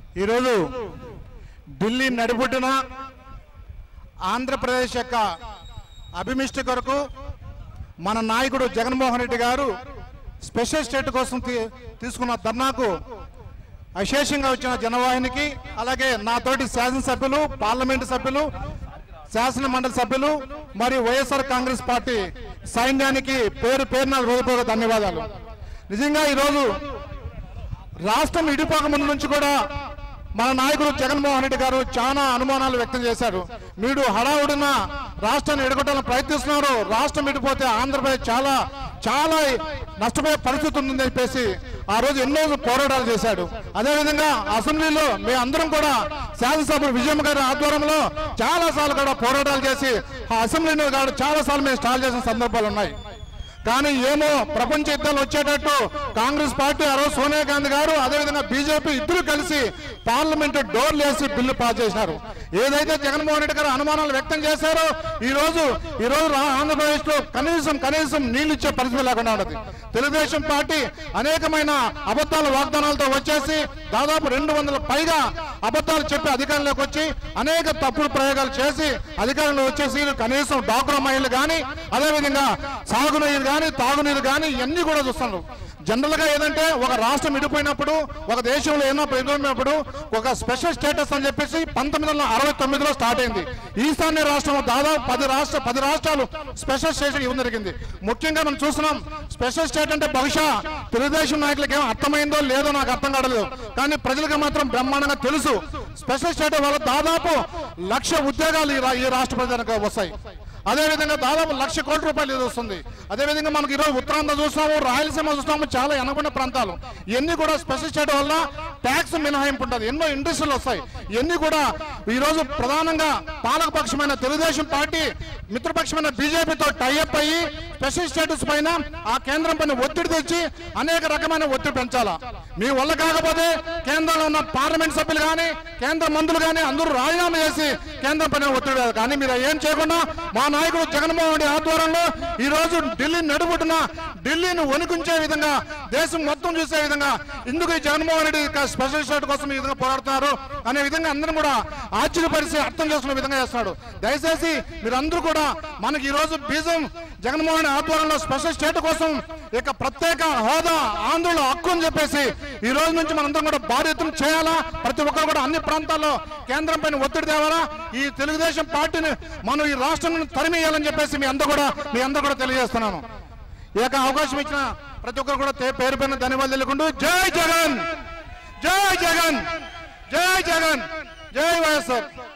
ఈరోజు ఢిల్లీ నడిబొడ్డున ఆంధ్రప్రదేశ్ యొక్క అభిమిష్టి కొరకు మన నాయకుడు జగన్మోహన్ రెడ్డి గారు స్పెషల్ స్టేట్ కోసం తీ- తీసుకున్న ధర్నాకు అశేషంగా వచ్చిన జనవాహినికి అలాగే నాతోటి శాసనసభ్యులు పార్లమెంటు సభ్యులు శాసన మండలి సభ్యులు మరియు వైఎస్ఆర్ కాంగ్రెస్ పార్టీ సైన్యానికి పేరు పేరున హృదయపూర్వక ధన్యవాదాలు నిజంగా ఈరోజు రాష్ట్రం ఇడిపోక ముందు నుంచి కూడా మన నాయకుడు జగన్మోహన్ రెడ్డి గారు చాలా అనుమానాలు వ్యక్తం చేశారు మీరు హడావుడిన రాష్ట్రాన్ని ఎడగొట్టాలని ప్రయత్నిస్తున్నారు రాష్ట్రం ఇడిపోతే ఆంధ్రప్రదేశ్ చాలా చాలా నష్టపోయే పరిస్థితి ఉందని చెప్పేసి ఆ రోజు ఎన్నో పోరాటాలు చేశాడు అదేవిధంగా అసెంబ్లీలో మీ అందరం కూడా శాసనసభ్యులు విజయమ్మ గారి ఆధ్వర్యంలో చాలా సార్లు కూడా పోరాటాలు చేసి ఆ అసెంబ్లీని కూడా చాలా సార్లు మేము స్టాల్ చేసిన సందర్భాలు ఉన్నాయి కానీ ఏమో ప్రపంచ యుద్ధాలు వచ్చేటట్టు కాంగ్రెస్ పార్టీ ఆ రోజు సోనియా గాంధీ గారు అదేవిధంగా బీజేపీ ఇద్దరు కలిసి పార్లమెంట్ డోర్లు వేసి బిల్లు పాస్ చేశారు ఏదైతే జగన్మోహన్ రెడ్డి గారు అనుమానాలు వ్యక్తం చేశారో ఈ రోజు ఈ రోజు రా- ఆంధ్రప్రదేశ్ లో కనీసం కనీసం నీళ్లు ఇచ్చే పరిస్థితి లేకుండా ఉన్నది తెలుగుదేశం పార్టీ అనేకమైన అబద్ధాల వాగ్దానాలతో వచ్చేసి దాదాపు రెండు వందల పైగా అబద్ధాలు చెప్పి అధికారంలోకి వచ్చి అనేక తప్పుడు ప్రయోగాలు చేసి అధికారంలో వచ్చేసి కనీసం డాక్టర్ మహిళలు కానీ అదేవిధంగా సాగునీరు కానీ తాగునీరు కానీ ఇవన్నీ కూడా చూస్తున్నారు జనరల్ గా ఏదంటే ఒక రాష్ట్రం విడిపోయినప్పుడు ఒక దేశంలో ఏమో విడిపోయినప్పుడు ఒక స్పెషల్ స్టేటస్ అని చెప్పేసి పంతొమ్మిది వందల అరవై తొమ్మిదిలో స్టార్ట్ అయింది ఈశాన్య రాష్ట్రం దాదాపు పది రాష్ట్ర పది రాష్ట్రాలు స్పెషల్ స్టేట్ ఇవ్వడం జరిగింది ముఖ్యంగా మనం చూస్తున్నాం స్పెషల్ స్టేట్ అంటే బహుశా తెలుగుదేశం నాయకులకి ఏమో అర్థమైందో లేదో నాకు అర్థం కావట్లేదు కానీ ప్రజలకు మాత్రం బ్రహ్మాండంగా తెలుసు స్పెషల్ స్టేట్ వల్ల దాదాపు లక్ష ఉద్యోగాలు ఈ రా- ఈ రాష్ట్ర ప్రజలకు వస్తాయి అదేవిధంగా దాదాపు లక్ష కోట్ల రూపాయలు ఇది వస్తుంది అదేవిధంగా మనకి ఈరోజు ఉత్తరాంధ్ర చూస్తాము రాయలసీమ చూస్తాము చాలా వెనకుండా ప్రాంతాలు ఇవన్నీ కూడా స్పెషల్ స్టేట్ వల్ల ట్యాక్స్ మినహాయింపు ఉంటుంది ఎన్నో ఇండస్ట్రీలు వస్తాయి ఇవన్నీ కూడా ఈరోజు ప్రధానంగా పాలకపక్షమైన తెలుగుదేశం పార్టీ మిత్రపక్షమైన బీజేపీతో టైఅప్ అయ్యి స్పెషల్ స్టేటస్ పైన ఆ కేంద్రం పైన ఒత్తిడి తెచ్చి అనేక రకమైన ఒత్తిడి పెంచాలా మీ వల్ల కాకపోతే కేంద్రంలో ఉన్న పార్లమెంట్ సభ్యులు కానీ కేంద్ర మంత్రులు కానీ అందరూ రాజీనామా చేసి కేంద్రం పైన ఒత్తిడి వేయాలి. కానీ మీరు ఏం చేయకుండా మా నాయకుడు జగన్మోహన్ రెడ్డి ఆధ్వర్యంలో ఈ రోజు ఢిల్లీ నడుపుటున ఢిల్లీని వణికించే విధంగా దేశం మొత్తం చూసే విధంగా ఇందుకు ఈ జగన్మోహన్ రెడ్డి యొక్క స్పెషల్ స్టేట్ కోసం ఈ విధంగా పోరాడుతున్నారు అనే విధంగా అందరం కూడా ఆశ్చర్యపరిచి అర్థం చేసుకునే విధంగా చేస్తున్నాడు దయచేసి మీరందరూ కూడా మనకి ఈ రోజు బీజం జగన్మోహన్ రెడ్డి ఆధ్వర్యంలో స్పెషల్ స్టేట్ కోసం ఇక ప్రత్యేక హోదా ఆందోళన హక్కు అని చెప్పేసి ఈ రోజు నుంచి మనందరం కూడా భారీ ఎత్తున చేయాలా ప్రతి ఒక్కరు కూడా అన్ని ప్రాంతాల్లో కేంద్రం పైన ఒత్తిడి తేవాలా ఈ తెలుగుదేశం పార్టీని మనం ఈ రాష్ట్రం నుండి తరిమేయాలని చెప్పేసి మీ అందరూ కూడా మీ అందరూ కూడా తెలియజేస్తున్నాను ఈ యొక్క అవకాశం ఇచ్చిన ప్రతి ఒక్కరు కూడా తే- పేరు పైన ధన్యవాదాలు తెలుకుంటూ జై జగన్ జై జగన్ జై జగన్ జై వైఎస్ఆర్